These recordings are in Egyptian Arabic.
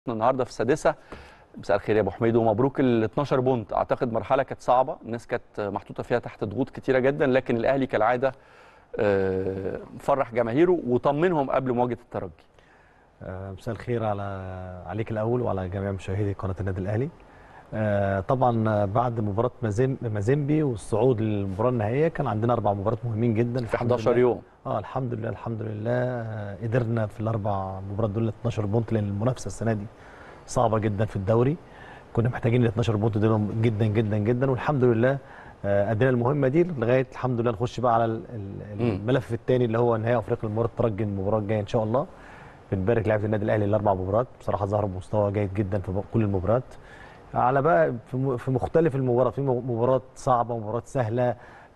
النهارده في السادسه مساء الخير يا ابو حميد ومبروك ال 12 بونت اعتقد مرحله كانت صعبه الناس كانت محطوطه فيها تحت ضغوط كتيره جدا لكن الاهلي كالعاده آه، فرح جماهيره وطمنهم قبل مواجهه الترجي آه، مساء الخير على عليك الاول وعلى جميع مشاهدي قناه النادي الاهلي آه، طبعا بعد مباراه مازيم- مازيمبي والصعود للمباراه النهائيه كان عندنا اربع مباريات مهمين جدا في الحمد 11 لله. يوم اه الحمد لله الحمد لله آه، قدرنا في الاربع مباريات دول 12 بونت لان المنافسه السنه دي صعبه جدا في الدوري كنا محتاجين ال 12 بونت دول جدا جدا جدا والحمد لله آه، ادينا المهمه دي لغايه الحمد لله نخش بقى على ال- ال- مم. الملف الثاني اللي هو نهائي افريقيا المباراه الترجي المباراه الجايه ان شاء الله بنبارك لعيبه النادي الاهلي الاربع مباريات بصراحه ظهروا بمستوى جيد جدا في كل المباريات على بقى في م- في مختلف المباريات في مباراه صعبه ومباراه سهله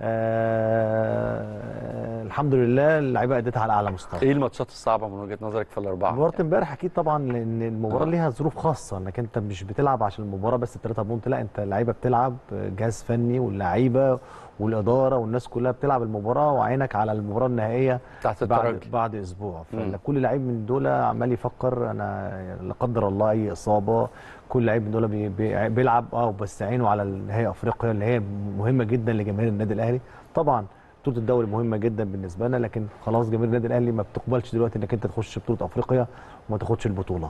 آه الحمد لله اللعيبه ادتها على اعلى مستوى ايه الماتشات الصعبه من وجهه نظرك في الاربعه مباراة امبارح اكيد طبعا لان المباراة آه. ليها ظروف خاصة انك انت مش بتلعب عشان المباراة بس 3 بونت لا انت اللعيبة بتلعب جهاز فني واللعيبة والإدارة والناس كلها بتلعب المباراة وعينك على المباراة النهائية بتاعت بعد الترجي بعد اسبوع مم. فكل لعيب من دول عمال يفكر انا لا قدر الله اي اصابه كل لعيب من دول بي بي بيلعب اه بس عينه على نهائي افريقيا اللي هي مهمه جدا لجماهير النادي الاهلي طبعا بطوله الدوري مهمه جدا بالنسبه لنا لكن خلاص جماهير النادي الاهلي ما بتقبلش دلوقتي انك انت تخش بطوله افريقيا وما تاخدش البطوله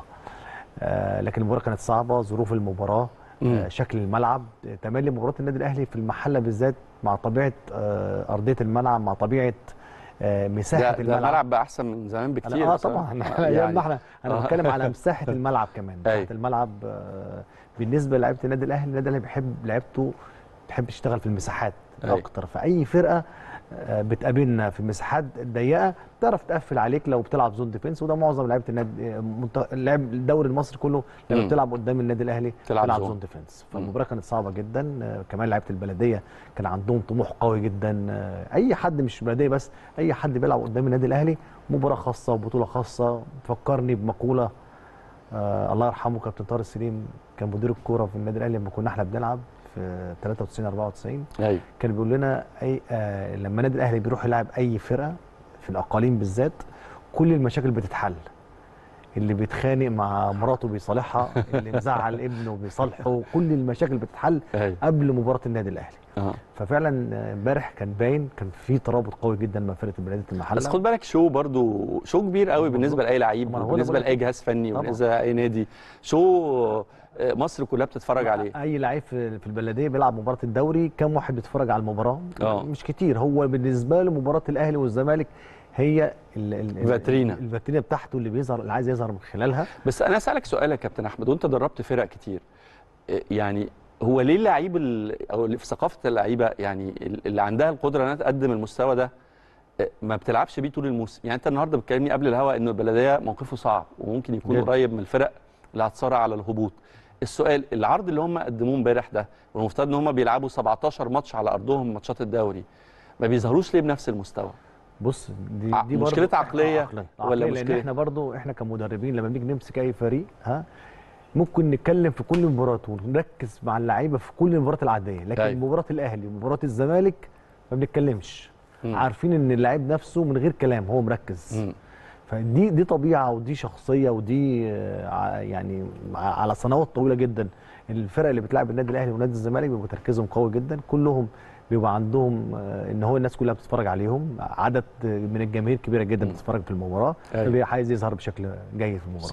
آه لكن المباراه كانت صعبه ظروف المباراه مم. آه شكل الملعب آه، تملي مباراه النادي الاهلي في المحله بالذات مع طبيعه آه ارضيه الملعب مع طبيعه آه مساحه ده, ده الملعب الملعب بقى احسن من زمان بكتير اه بصراحة. طبعا يعني- ايام احنا انا آه. بتكلم على مساحه الملعب كمان مساحه أيوة. الملعب آه، بالنسبه لعيبه النادي الاهلي النادي الاهلي بيحب لعيبته بتحب تشتغل في المساحات أيوة. اكتر فاي فرقه آه، بتقابلنا في مساحات ضيقه تعرف تقفل عليك لو بتلعب زون ديفنس وده معظم لعيبه النادي آه، منت- لعب الدوري المصري كله مم. لما بتلعب قدام النادي الاهلي تلعب بتلعب زون. زون ديفنس فالمباراه كانت صعبه جدا آه، كمان لعيبه البلديه كان عندهم طموح قوي جدا آه، اي حد مش بلديه بس اي حد بيلعب قدام النادي الاهلي مباراه خاصه وبطوله خاصه تفكرني بمقوله آه الله يرحمه كابتن طارق سليم كان مدير الكوره في النادي الاهلي لما كنا احنا بنلعب في 93 94 ايوه كان بيقول لنا اي آه لما النادي الاهلي بيروح يلعب اي فرقه في الاقاليم بالذات كل المشاكل بتتحل اللي بيتخانق مع مراته بيصالحها اللي مزعل ابنه بيصالحه كل المشاكل بتتحل ايوه قبل مباراه النادي الاهلي اه ففعلا آه، امبارح كان باين كان في ترابط قوي جدا مع فرقه بلديه المحله بس خد بالك شو برضو شو كبير قوي بالنسبه لاي لعيب ما أنا هو ده وبالنسبه بقول لك. لاي جهاز فني طبعا. وبالنسبه لاي نادي شو آه، مصر كلها بتتفرج عليه اي لعيب في في البلديه بيلعب مباراه الدوري كم واحد بيتفرج على المباراه آه. مش كتير هو بالنسبه له مباراه الاهلي والزمالك هي ال- ال- ال- فاترينا. الفاترينا بتاعته اللي بيظهر اللي عايز يظهر من خلالها بس انا اسالك سؤال يا كابتن احمد وانت دربت فرق كتير إيه يعني هو ليه اللعيب ال- او اللي في ثقافه اللعيبه يعني ال- اللي عندها القدره انها تقدم المستوى ده إيه، ما بتلعبش بيه طول الموسم يعني انت النهارده بتكلمني قبل الهوا ان البلديه موقفه صعب وممكن يكون جدا. قريب من الفرق اللي هتصارع على الهبوط السؤال العرض اللي هم قدموه امبارح ده والمفترض ان هم بيلعبوا 17 ماتش على ارضهم ماتشات الدوري ما بيظهروش ليه بنفس المستوى بص دي ع- دي برضو- مشكلة عقلية عقلية. ولا عقلية لان مشكلة؟ احنا برضو احنا كمدربين لما بنيجي نمسك اي فريق ها ممكن نتكلم في كل مباراه ونركز مع اللعيبه في كل المباريات العاديه لكن أيوة. مباراه الاهلي ومباراه الزمالك ما بنتكلمش مم. عارفين ان اللعيب نفسه من غير كلام هو مركز مم. فدي دي طبيعه ودي شخصيه ودي آه، ع- يعني ع- على سنوات طويله جدا الفرق اللي بتلعب النادي الاهلي ونادي الزمالك بيبقوا تركيزهم قوي جدا كلهم بيبقى عندهم آه، ان هو الناس كلها بتتفرج عليهم عدد من الجماهير كبيره جدا مم. بتتفرج في المباراه أيوة. فبيبقى عايز يظهر بشكل جيد في المباراه